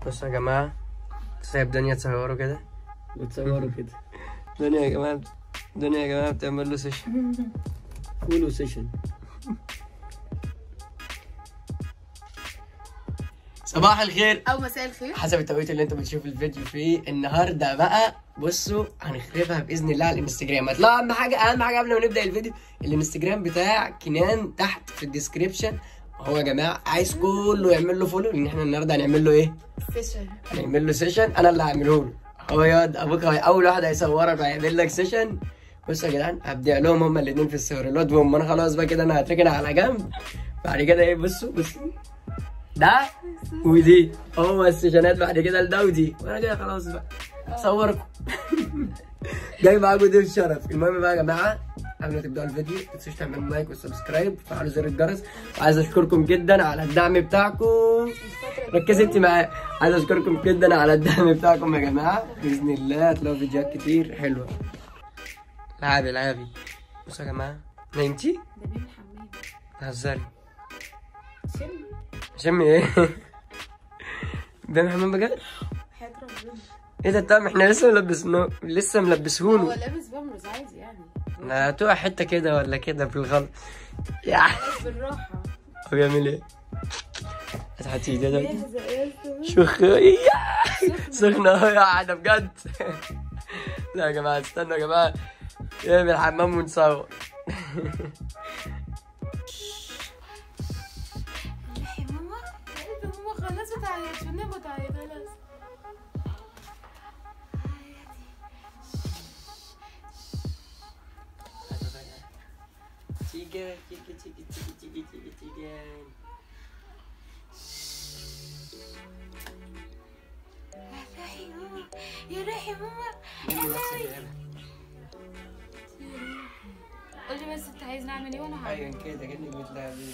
بصوا يا جماعة سايب دنيا تصوروا كده بتصوروا كده دنيا يا جماعة دنيا يا جماعة بتعمل له سيشن فولو سيشن صباح الخير او مساء الخير حسب التوقيت اللي انتوا بتشوفوا الفيديو فيه النهارده بقى بصوا هنخربها باذن الله على الانستجرام هتلاقوا اهم حاجه اهم حاجه قبل ما نبدا الفيديو الانستجرام بتاع كنان تحت في الديسكريبشن هو يا جماعه عايز كله يعمل له فولو لان احنا النهارده هنعمل له ايه؟ فيشن هنعمل له سيشن انا اللي هعمله له هو ياض ابوك هي اول واحد هيصورك وهيعمل لك سيشن بصوا يا جدعان هبدع لهم هما الاثنين في الصور الواد وام انا خلاص بقى كده انا هتركن على جنب بعد كده ايه بصوا بصوا ده ودي هو السيشنات بعد كده لده ودي وانا كده خلاص بقى صوركم جاي معاكم ضيف شرف المهم بقى يا جماعه قبل ما تبداوا الفيديو ما تنسوش تعملوا لايك وسبسكرايب وتفعلوا زر الجرس وعايز اشكركم جدا على الدعم بتاعكم ركزي انت معايا عايز اشكركم جدا على الدعم بتاعكم يا جماعه باذن الله هتلاقوا فيديوهات كتير حلوه لعبي لعبي بصوا يا جماعه نايمتي ده مين الحمام تهزري شم شمي ايه بيعمل حمام بجد حياة ربنا ايه ده طب احنا لسه ملبسنه لسه هو ملبسهونه لابس بامرز عادي يعني لا تقع حته كده ولا كده بالغلط يا بس بالراحة هو بيعمل ايه هتحطي ده ده يهزأ يهزأ شخية سخنة اهو يا قاعدة بجد لا يا جماعة استنوا يا جماعة نعمل حمام ونصور يا ماما قلبي ماما خلاص بتعيط شو النبي بتعيط خلاص تيجي تيجي تيجي تيجي تيجي تيجي تيجي روحي ماما يا روحي ماما قولي بس انت عايز نعمل ايه وانا هعمل ايوه كده كأنك بتلعبي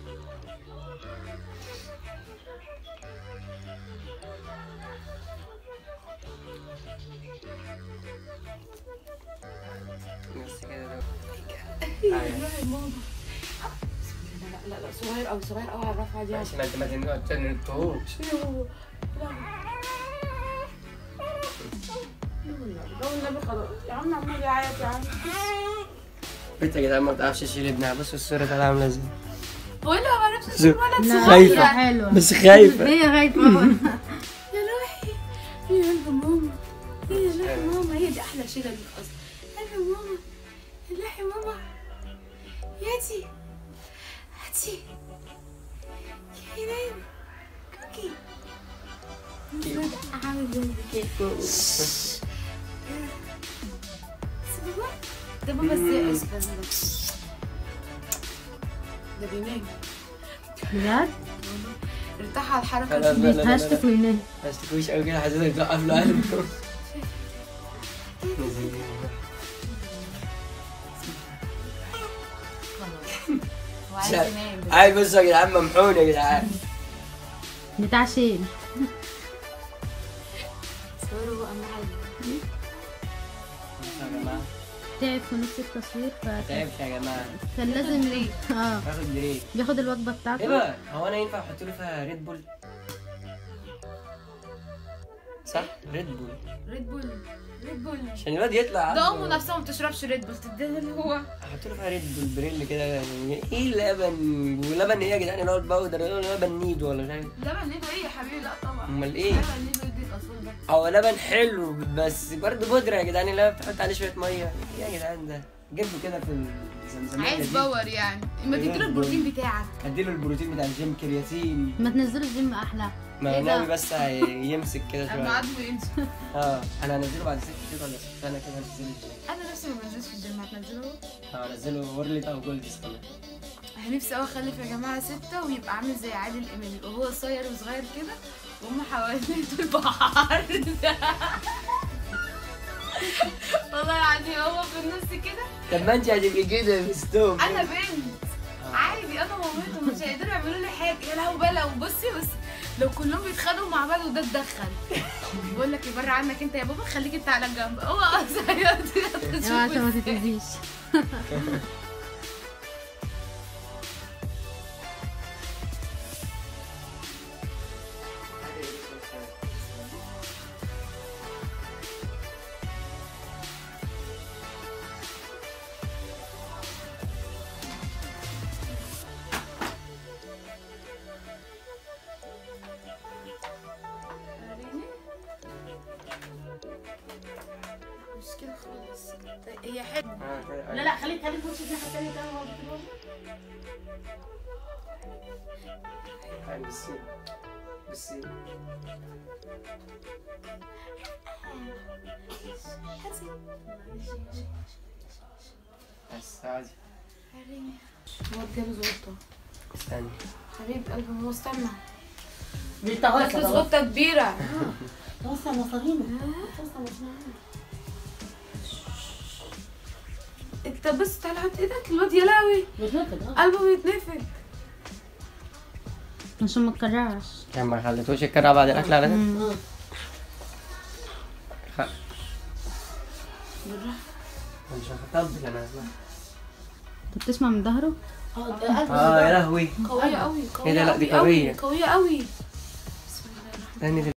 بس كده ده. أيوة. روحي ماما لا لا لا صغير قوي صغير قوي على الرفعه دي عشان انت ما تن- تنطوش لو النبي خلاص يا عم عمال يعيط يا عم بنت يا جدعان ما بتعرفش تشيل ابنها بصوا الصورة طالعة عاملة ازاي بقول له ما بعرفش زو- اشيل ولد لا خايفة. صغير حلوة بس خايفة هي خايفة يا روحي يا قلب ماما يا روحي ماما هي دي احلى شيله دي اصلا قلب ماما يا روحي ماما ياتي هاتي يا نايم كوكي عامل زي كده بابا ده بابا ازاي اصلا ده بينام بجد ارتاح على الحركه لا، دي لا، لا، لا. بيتهشتك وينام ما تشتكوش قوي كده حسيتك توقف له قلبه هو عايز ينام بس. هاي بصوا يا جدعان ممحون يا جدعان بتاع شين صوروا بقى معايا يا جماعة تعب في نص التصوير فكان تعبت يا جماعة لازم اه باخد بريك بياخد الوجبة ايه بتاعته بقى هو انا ينفع احط له فيها ريد بول صح ريد بول ريد بول ريد بول عشان الواد يطلع ده عنده- امه نفسها ما بتشربش ريد بول تديها اللي هو احط له فيها ريد بول بريل كده يعني ايه لبن ولبن ايه يا جدعان اللي هو الباودر اللي هو لبن نيدو ولا مش عارف لبن نيدو ايه يا حبيبي لا طبعا امال ايه لبن نيدو يدي الاطفال بس هو لبن حلو بس برضه بودرة يا جدعان اللي هو بتحط عليه شوية مية ايه يا جدعان ده جيبه كده في الزمزمية عايز دي باور يعني اما تديله البروتين بتاعك اديله البروتين بتاع الجيم كرياتين ما تنزله الجيم احلى ما إيه ده؟ ناوي بس هيمسك كده اما شوية عدو ينزل اه انا هنزله بعد ست شهور ولا ست سنة كده هنزله الجيم انا نفسي ما بنزلش في الجيم هتنزله اه هنزله وورلد او جولدز كمان انا نفسي قوي اخلف يا جماعه سته ويبقى عامل زي عادل امام يبقى هو قصير وصغير كده وهم حوالين البحر ده والله العظيم هو في النص كده طب ما انت هتبقي كده في ستوب انا بنت عادي انا مامتهم مش هيقدروا يعملوا لي حاجه يا لهوي بقى لو بصي بس لو كلهم بيتخانقوا مع بعض وده اتدخل بقول لك يبر عنك انت يا بابا خليك انت على جنب هو قصير اوعى عشان ما تتأذيش هي حلوه آه، كده. لا لا خليك خليك بص الناحيه الثانيه ده هو بيقول. يعني بالسين بالسين بس عادي هو اتجوز قطه استنى حبيب قلبي هو استنى دي بس تغطى قطه كبيره توسع مصارينا توسع مصارينا انت بس تعالى حط ايدك الواد يا لاوي بتنفذ اه قلبه بيتنفخ عشان ما تكررش يعني ما خليتوش يتكرر بعد الاكل على كده اه خ- مش هطبل انا اسمع انت بتسمع من ظهره اه ده قلب اه يا لهوي قويه قوي ايه ده؟ لا، دي قوي قوية. قويه قوي استني